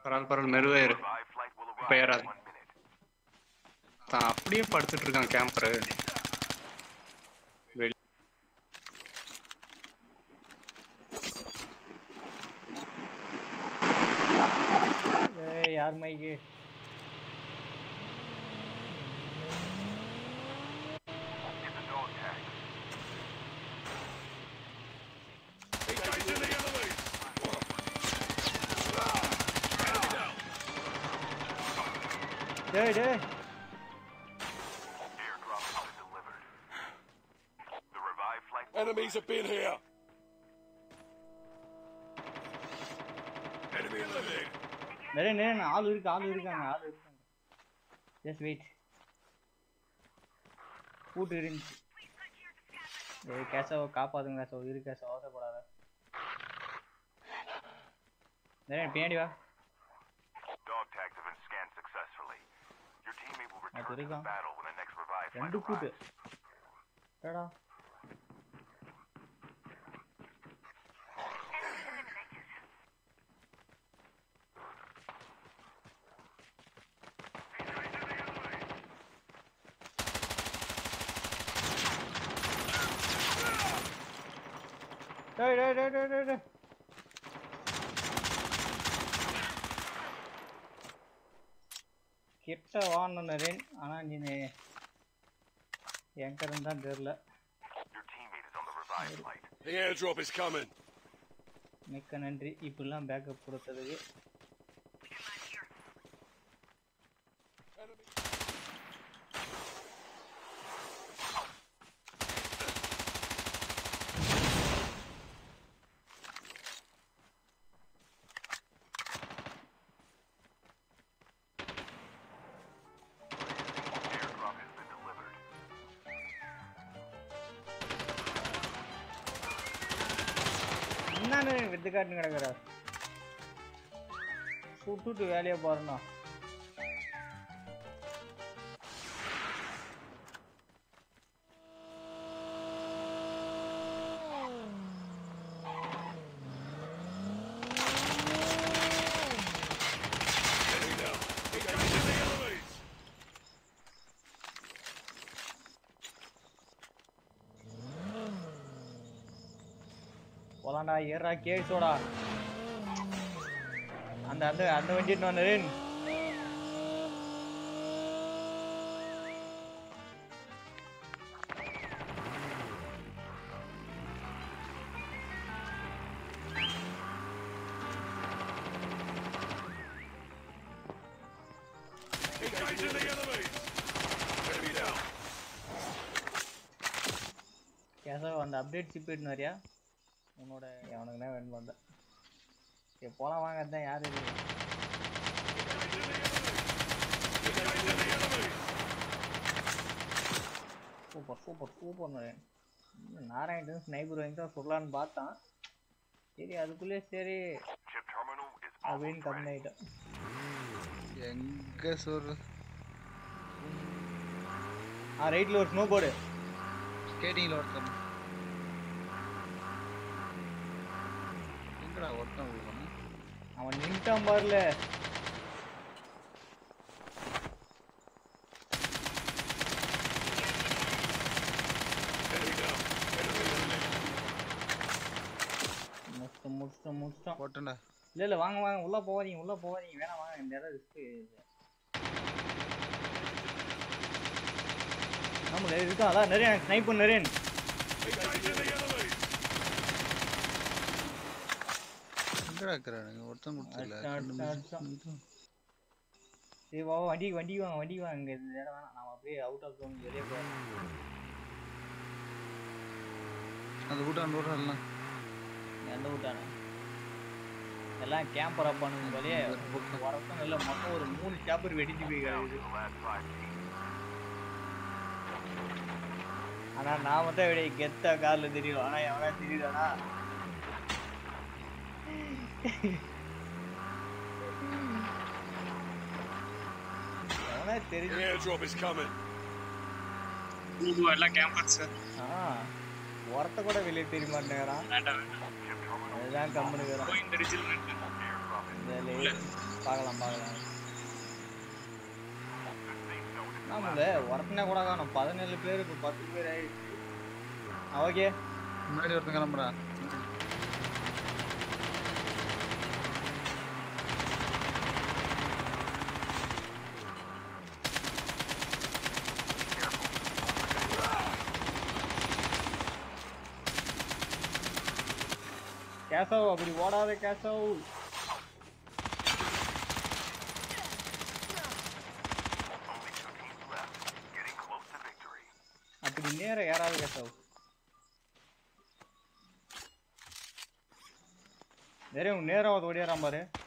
பரவாயில்ல பரவாயில்ல மெதுவே இரு இப்ப ஏறாது தான் அப்படியே படுத்துட்டு இருக்கான் கேம்பரு வெளி ஏய் யார் மைக்கு டேய் டேய் Enemies have been here. Enemy eliminated. நிறைய நிறைய ஆள் இருக்கு ஆள் இருக்காங்க ஆள் இருக்காங்க ஜஸ்ட் வெயிட் கூட்டு இருந்துச்சு ஏய் கேசவ காப்பாத்துங்க கேசவ இரு கேசவ அவசரப்படாத நிறைய பின்னாடி வா Dog tags have been scanned successfully. Your teammate will return to the இருக்கான். battle when the next revive flight ரெண்டு கூட்டு arrives. ஏடா டேய் டேய் டேய் டேய் டேய் டேய் கிட்ட வாங்கினேன் ஆனா நீ எங்க இருந்தான்னு தெரியல Your teammate is on the revive flight. The airdrop is coming. மிக்க நன்றி இப்படிலாம் பேக்கப் கொடுத்ததுக்கு Airdrop has been delivered. என்னன்னு வித்து காட்டுன்னு கிடக்குற சுட்டுட்டு வேலையை பாருண்ணா Enemy down. Engaging the enemies. போலாம்டா ஏறா கேஸோடா அந்த அந்த அந்த வண்டி வந்தேன் Engaging the enemies. Enemy down. Kesava அந்த அப்டேட் சிப் எடுத்து வரியா உன்னோட அவனுக்கு தான் வேணும் வந்தேன் சரி போலாம் வாங்க அதான் யார் இது Engaging the enemies. Super super super Naren Narayanan sniper வாங்கி தான் சொல்லலான்னு பார்த்தான் சரி அதுக்குள்ளே சரி Chip terminal is அப்படின்னு almost கம்மி ready. ஆயிட்டேன் எங்க சொல்ற ஆ ரைட்டில் ஒரு ஸ்னோ போர்டு ஸ்கேட்டிங்ல ஒருத்தன் எங்கடா ஒருத்தன் விழுவான் அவன் நின்ட்டான் பாருல Enemy down. Enemy eliminated. முடிச்சிட்டோம் முடிச்சிட்டோம் முடிச்சிட்டோம் போட்டேன்டா இல்ல இல்ல வாங்க வாங்க உள்ள போவாதீங்க உள்ள போவாதீங்க வேணாம் வாங்க இந்த இடம் ரிஸ்க் ஆமாம் இருக்கா அதான் நிறைய ஸ்னைப் நிறைய Engaging the enemies. எங்கடா இருக்கிறானுங்க ஒருத்தன் கொடுத்துல அடிச்சான், அடிச்சான், அடிச்சான். சரி வா வா, வண்டிக்கு வண்டிக்கு வாங்க வண்டிக்கு வாங்க இங்க இந்த இடம் வேணாம் நாம அப்படியே அவுட் ஆஃப் ஜோன் வெளியே போகிறோம் அந்த வீட்டான் ரோடெல்லாம் எந்த விட்டானே எல்லாம் கேம்பர் அப்பானுங்க போலயே வரட்டும் இல்லை மொத்தம் ஒரு மூணு கேப்பர் வெடிச்சு போய் கிடக்குது The last five teams. ஆனா நான் மட்டும் இப்படி கெத்தா கார்ல தெரியும் ஆனா எவனா தெரியுதானா எவனா The தெரிஞ்சு airdrop is coming. ஊஹு, எல்லாம் கேம்பர் சார் ஆ ஒருத்த கூட வெளியே தெரிய மாட்டேங்கிறான் வேண்டாம் வேண்டாம் அதுதான் கம்முனுக்குறான் போய் இந்த ரிஜில் இந்த லே- பார்க்கலாம் பார்க்கலாம் ஆமாங்க ஒருத்தனை கூட காணும் பதினேழு பேர் இப்போ பத்து பேர் ஆயிடுச்சு ஓகே முன்னாடி ஒருத்தன் கிளம்புறான் கேசவ் அப்படி ஓடாத Keshav Only two teams left. Getting close to victory. அப்படி நேர ஏறாத கேசவ் வேற நேரம் ஓடியாராம் பாரு